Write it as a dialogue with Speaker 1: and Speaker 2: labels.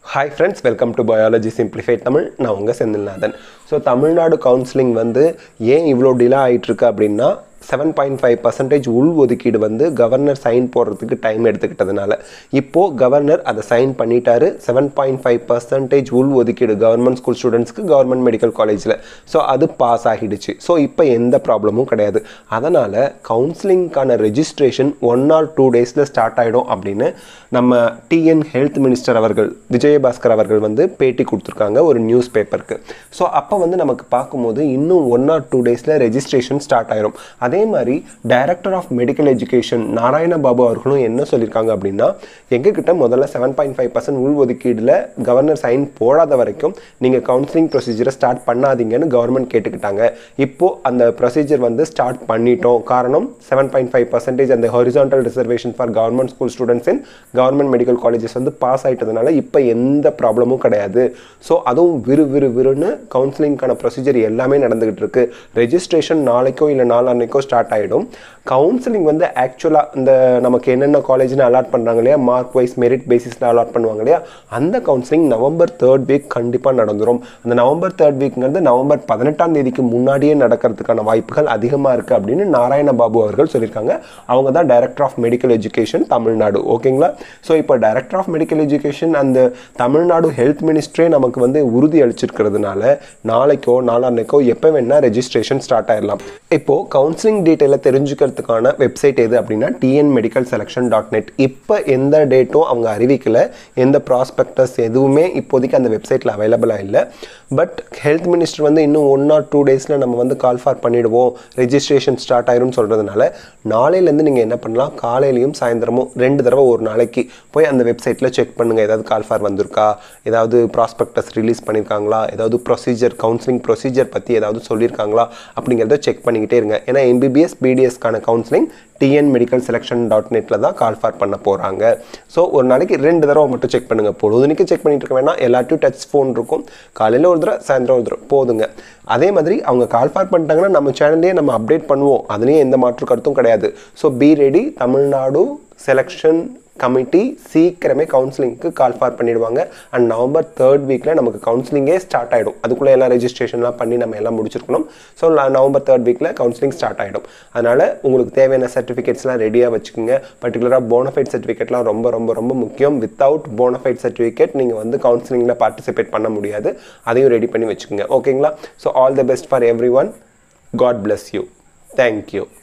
Speaker 1: hi friends welcome to biology simplified Tamil நான் உங்கள் Senthilnathan so Tamil Nadu counselling வந்து ஏன் இவ்வளோ டிலே ஆகிட்டுருக்கு அப்படின்னா செவன் பாயிண்ட் ஃபைவ் பர்சன்டேஜ் உள் ஒதுக்கீடு வந்து கவர்னர் சைன் போடுறதுக்கு டைம் எடுத்துக்கிட்டதுனால இப்போது கவர்னர் அதை சைன் பண்ணிட்டாரு செவன் பாயிண்ட் ஃபைவ் பர்சன்டேஜ் உள் ஒதுக்கீடு கவர்மெண்ட் ஸ்கூல் ஸ்டூடெண்ட்ஸ்க்கு கவர்மெண்ட் மெடிக்கல் காலேஜில் ஸோ அது பாஸ் ஆகிடுச்சு ஸோ இப்போ எந்த ப்ராப்ளமும் கிடையாது அதனால் கவுன்சிலிங்க்கான ரெஜிஸ்ட்ரேஷன் ஒன் ஆர் டூ டேஸில் ஸ்டார்ட் ஆகிடும் அப்படின்னு நம்ம டிஎன் ஹெல்த் மினிஸ்டர் அவர்கள் விஜயபாஸ்கர் அவர்கள் வந்து பேட்டி கொடுத்துருக்காங்க ஒரு நியூஸ் பேப்பருக்கு ஸோ அப்போ வந்து நமக்கு பார்க்கும்போது இன்னும் ஒன் ஆர் டூ டேஸில் ரெஜிஸ்ட்ரேஷன் ஸ்டார்ட் ஆயிரும் அதே மாதிரி director of medical education Narayana Babu அவர்களும் என்ன சொல்லியிருக்காங்க அப்படின்னா எங்ககிட்ட முதல்ல செவன் பாயிண்ட் ஃபைவ் பர்சன்ட் உள் ஒதுக்கீடில் கவர்னர் சைன் போடாத வரைக்கும் நீங்கள் கவுன்சிலிங் ப்ரொசீஜரை ஸ்டார்ட் பண்ணாதீங்கன்னு கவர்மெண்ட் கேட்டுக்கிட்டாங்க இப்போது அந்த ப்ரொசீஜர் வந்து ஸ்டார்ட் பண்ணிட்டோம் காரணம் செவன் பாயிண்ட் ஃபைவ் பர்சன்டேஜ் அந்த horizontal reservation for government school students in government medical colleges வந்து பாஸ் ஆகிட்டதுனால இப்போ எந்த ப்ராப்ளமும் கிடையாது ஸோ அதுவும் விறு விறு விறுன்னு கவுன்சிலிங்க்கான ப்ரொசீஜர் எல்லாமே நடந்துகிட்டு இருக்கு ரெஜிஸ்ட்ரேஷன் நாளைக்கோ இல்லை நாளான்னைக்கோ ஸ்டார்ட் ஆகிடும் கவுன்சிலிங் வந்து ஆக்சுவலாக இந்த நமக்கு என்னென்ன காலேஜ்னு அலாட் பண்ணுறாங்க இல்லையா மார்க் வைஸ் மெரிட் பேசிஸில் அலாட் பண்ணுவாங்க இல்லையா அந்த கவுன்சிலிங் நவம்பர் தேர்ட் வீக் கண்டிப்பாக நடந்துரும் அந்த நவம்பர் தேர்ட் வீக்ங்கிறது நவம்பர் பதினெட்டாம் தேதிக்கு முன்னாடியே நடக்கிறதுக்கான வாய்ப்புகள் அதிகமாக இருக்குது அப்படின்னு நாராயண பாபு அவர்கள் சொல்லியிருக்காங்க அவங்க தான் director of medical education Tamil Nadu ஓகேங்களா ஸோ இப்போ டைரக்டர் ஆஃப் மெடிக்கல் எஜுகேஷன் அந்த தமிழ்நாடு ஹெல்த் மினிஸ்ட்ரே நமக்கு வந்து உறுதி அளிச்சிருக்கிறதுனால நாளைக்கோ நாளான்னைக்கோ எப்போ வேணால் ரெஜிஸ்ட்ரேஷன் ஸ்டார்ட் ஆயிடலாம் இப்போது கவுன்சிலிங் டீட்டெயிலை தெரிஞ்சுக்கிறதுக்கான வெப்சைட் எது அப்படின்னா TN medical selection dot net இப்போ எந்த டேட்டும் அவங்க அறிவிக்கல எந்த ப்ராஸ்பெக்டஸ் எதுவுமே இப்போதைக்கு அந்த வெப்சைட்டில் அவைலபிளாக இல்லை பட் ஹெல்த் மினிஸ்டர் வந்து இன்னும் ஒன் ஆர் டூ டேஸில் நம்ம வந்து கால் ஃபார் பண்ணிடுவோம் ரெஜிஸ்ட்ரேஷன் ஸ்டார்ட் ஆயிரும்னு சொல்கிறதுனால நாளையிலேருந்து நீங்கள் என்ன பண்ணலாம் காலையிலையும் சாயந்தரமும் ரெண்டு தடவை ஒரு நாளைக்கு போய் அந்த வெப்சைட்டில் செக் பண்ணுங்கள் ஏதாவது கால் ஃபார் வந்திருக்கா ஏதாவது ப்ராஸ்பெக்டஸ் ரிலீஸ் பண்ணியிருக்காங்களா ஏதாவது ப்ரொசீஜர் கவுன்சிலிங் ப்ரொசீஜர் பற்றி ஏதாவது சொல்லியிருக்காங்களா அப்படிங்கிறத செக் பண்ணிக்கிட்டே இருங்க ஏன்னா எம்பிபிஎஸ் பிடிஎஸ்க்கான counselling TN medical selection dot நெட்டில் தான் கால் ஃபார் பண்ண போகிறாங்க ஸோ ஒரு நாளைக்கு ரெண்டு தடவை மட்டும் செக் பண்ணுங்கள் பொழுதுனிக்கு செக் பண்ணிட்டு இருக்க வேணாம் எல்லாத்தையும் டச் ஃபோன் இருக்கும் காலையில் ஒரு தடவை சாயந்தரம் ஒரு தடவை போதுங்க அதே மாதிரி அவங்க கால் ஃபார் பண்ணிட்டாங்கன்னா நம்ம சேனல்லே நம்ம அப்டேட் பண்ணுவோம் அதுலேயும் எந்த மாற்று கருத்தும் கிடையாது so be ready Tamil Nadu selection committee சீக்கிரமே கவுன்சிலிங்க்கு கால் ஃபார் பண்ணிடுவாங்க அண்ட் நவம்பர் தேர்ட் வீக்கில் நமக்கு கவுன்சிலிங்கே ஸ்டார்ட் ஆகிடும் அதுக்குள்ளே எல்லாம் ரெஜிஸ்ட்ரேஷன்லாம் பண்ணி நம்ம எல்லாம் முடிச்சிருக்கணும் ஸோ நவம்பர் தேர்ட் வீக்கில் கவுன்சிலிங் ஸ்டார்ட் ஆகிடும் அதனால் உங்களுக்கு தேவையான சர்டிஃபிகேட்ஸ்லாம் ரெடியாக வச்சுக்கோங்க பர்டிகுலராக போனஃபைட் சர்டிஃபிகேட்லாம் ரொம்ப ரொம்ப ரொம்ப முக்கியம் வித்தவுட் போனஃபைட் சர்டிஃபிகேட் நீங்கள் வந்து கவுன்சிலிங்கில் பார்ட்டிசிபேட் பண்ண முடியாது அதையும் ரெடி பண்ணி வச்சுக்கோங்க ஓகேங்களா so all the best for everyone God bless you thank you